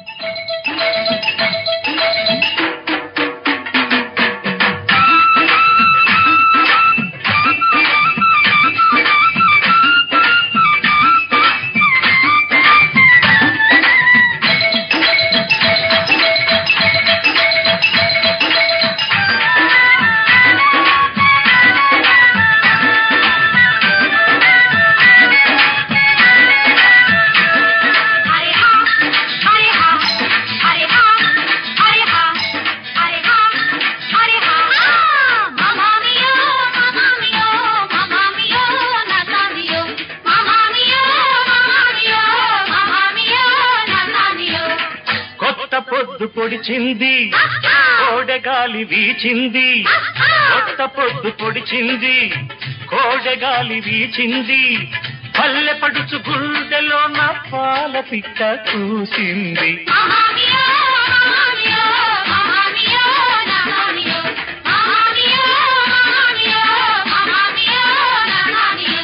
హరి హా హరి హా హరి హా హరి హా హరి హా హరి హా మమామియో మమామియో మమామియో నసామియో మమామియో మమామియో మమామియో నసామియో కొత్త పొద్దు పొడిచింది కోడెగాలి వీచింది కొత్త పొద్దు పొడిచింది కోడెగాలి వీచింది పల్లె పడుచు గుండెలో నా పాల పిట్ట కూసింది మమామియో మమామియో మమామియో నసామియో మమామియో మమామియో మమామియో నసామియో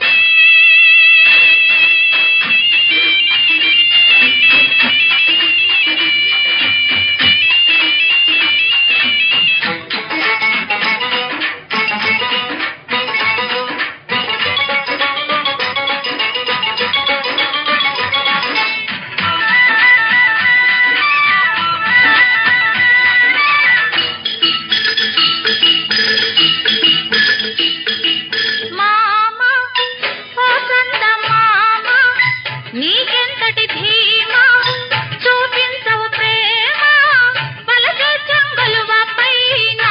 మామ ఓ సంత మామ నీకెంతటి ధీమా చూపించవు ప్రేమ పలకే చంగలువ పైన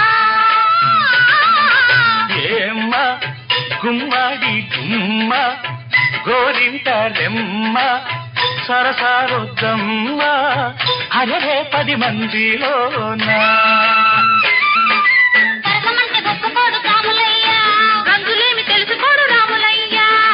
ఏమ్మ గుమ్మడి గుమ్మ గోరింట రెమ్మ సరసారొద్దమ్మ అరే పది మందిలోనా సరసమంటే గొప్పకోడు రాములయ్య రంగులేమి తెలుసుకోడు రాములయ్య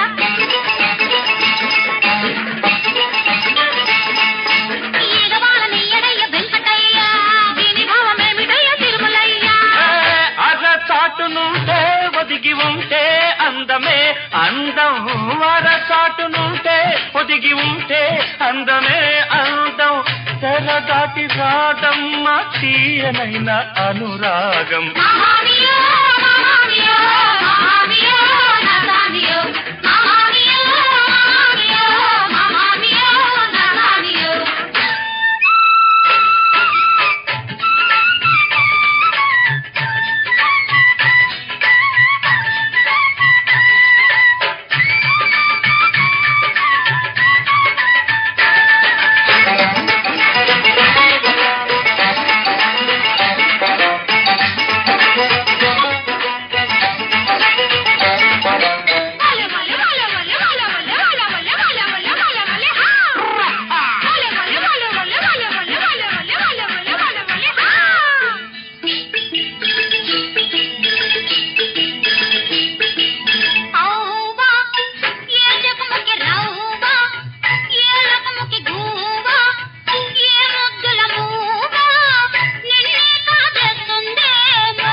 ఈగవాళ్ళని ఎడయ్య వెంకటయ్య దీని భావమేమిటయ్య తిరుమలయ్య అర చాటునుంటే ఒదిగి ఉంటే అందమే అందం అర చాటునుంటే ఒదిగి ఉంటే అందమే అందం తెర దాటి రాదమ్మ తీయనైన అనురాగం మహామియో మహామియో మహామియో నసామియో మహామియో మహామియో మహామియో నసామియో వలె వలె వలె వలె వలె వలె వలె వలె వలె వలె వలె హా వలె వలె వలె వలె వలె వలె వలె వలె వలె వలె వలె వలె హా ఔవా ఏ జగముకి రౌవా ఏ రకముకి గూవా ఏ ముద్దుల మూవా నిన్నే కాదేస్తుందేమో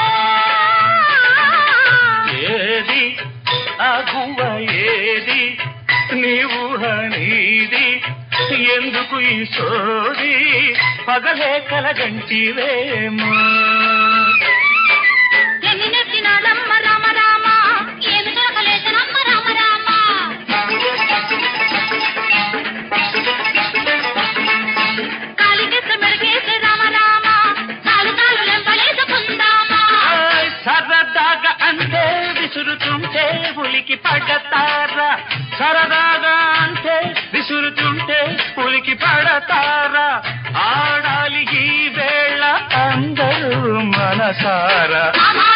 ఏది అగువ ఏది నీవు నీది ఎందుకు ఈ సోది పగలే కలగంటివేమో ఎన్ని నెట్టినాడమ్మ రామ రామ ఏమి దొరకలేదనమ్మ రామ రామ కాలికేసి మెరుగేసి రామ రామ కాలు కాలు లెంపలేసుకుందామా ఆయ్ సరదాగా అంటే విసురుతుంటే ఉలికి పడతారా సరదాగా అంటే విసురుతుంటే ఉలికి పడతారా ఆడాలి ఈ వేళ అందరూ మనసారా మామా